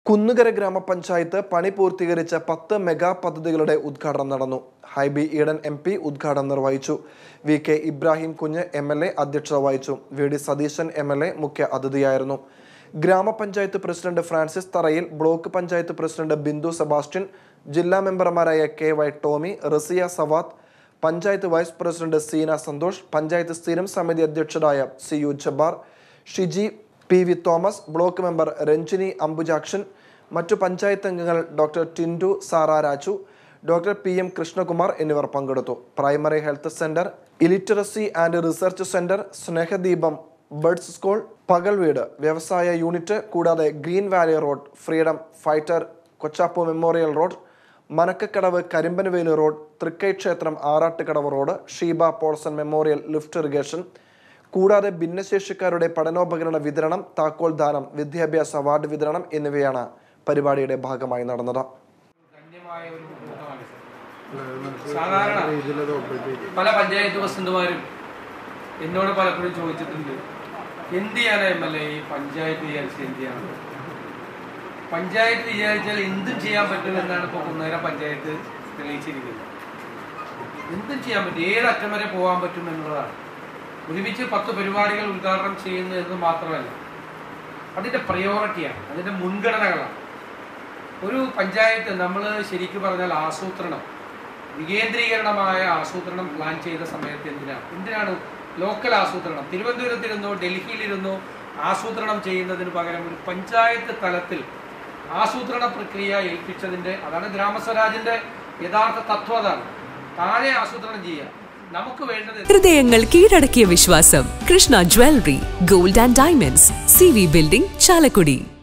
കുന്നുകര ഗ്രാമപഞ്ചായത്ത് പണി പൂർത്തീകരിച്ച പത്ത് മെഗാ പദ്ധതികളുടെ ഉദ്ഘാടനം നടന്നു ഹൈബി ഈഡൻ എം പി ഉദ്ഘാടനം നിർവഹിച്ചു വി കെ ഇബ്രാഹിം കുഞ്ഞ് എം എൽ എ അധ്യക്ഷത വഹിച്ചു V D Satheesan M L A മുഖ്യ അതിഥിയായിരുന്നു gramapanchayat president Francis Tharayil block panchayat president Bindu Sebastian ജില്ലാ മെമ്പർമാരായ K Y Tommy Raziya Savath panchayat vice president Seena Santhosh panchayat സ്ഥിരം സമിതി അധ്യക്ഷരായ C U Jabbar Shiji P V Thomas block member Ranjini Ambujakshan മറ്റു പഞ്ചായത്ത് അംഗങ്ങൾ doctor Tindu Sara Raju doctor P M Krishnakumar എന്നിവർ പങ്കെടുത്തു primary health centre illiteracy and research centre Snehadeepam buds school പകൽ വീട് വ്യവസായ യൂണിറ്റ് കൂടാതെ green valley road freedom fighter Kochappu memorial road Manakkakadavu Karimbanveli road Thrikkai ക്ഷേത്രം Arattukadavu road Sheeba Paulson memorial lift irrigation കൂടാതെ ഭിന്നശേഷിക്കാരുടെ പഠനോപകരണ വിതരണം താക്കോൽ ദാനം വിദ്യാഭ്യാസ അവാർഡ് വിതരണം എന്നിവയാണ് പരിപാടിയുടെ ഭാഗമായി നടന്നത് ധന്യമായ ഒരു മുഹൂർത്തമാണ് ഇത്. സാധാരണ പല പഞ്ചായത്ത് പ്രസിഡന്റുമാരും എന്നോട് പലപ്പോഴും ചോദിച്ചിട്ടുണ്ട് എന്ത് ചെയ്യാനാ എം എൽ എ ഈ പഞ്ചായത്ത് വിചാരിച്ച് എന്ത് ചെയ്യണം പഞ്ചായത്ത് വിചാരിച്ചാൽ എന്തും ചെയ്യാൻ പറ്റുമെന്നാണ് ഇപ്പോൾ കുന്നേരം പഞ്ചായത്ത് തെളിയിച്ചിരിക്കുന്നത് എന്തും ചെയ്യാൻ പറ്റും ഏത് അറ്റം വരെ പോകാൻ പറ്റും എന്നുള്ളതാണ് ഒരുമിച്ച് പത്ത് പരിപാടികൾ ഉദ്ഘാടനം ചെയ്യുന്നു എന്ന് മാത്രമല്ല അതിന്റെ പ്രയോറിറ്റിയാണ് അതിന്റെ മുൻഗണനകളാണ് ഒരു പഞ്ചായത്ത് നമ്മൾ ശരിക്കും പറഞ്ഞാൽ ആസൂത്രണം വികേന്ദ്രീകരണമായ ആസൂത്രണം പ്ലാൻ ചെയ്ത സമയത്ത് എന്തിനാണ് എന്തിനാണ് ലോക്കൽ ആസൂത്രണം തിരുവനന്തപുരത്തിരുന്നോ ഡൽഹിയിലിരുന്നോ ആസൂത്രണം ചെയ്യുന്നതിന് പകരം ഒരു പഞ്ചായത്ത് തലത്തിൽ ആസൂത്രണ പ്രക്രിയ ഏൽപ്പിച്ചതിന്റെ അതാണ് ഗ്രാമസ്വരാജിന്റെ യഥാർത്ഥ തത്വം അതാണ് താഴെ ആസൂത്രണം ചെയ്യുക നമുക്ക് വേണ്ടത് ഹൃദയങ്ങൾ കീഴടക്കിയ വിശ്വാസം Krishna jewellery gold and diamonds C V building Chalakudy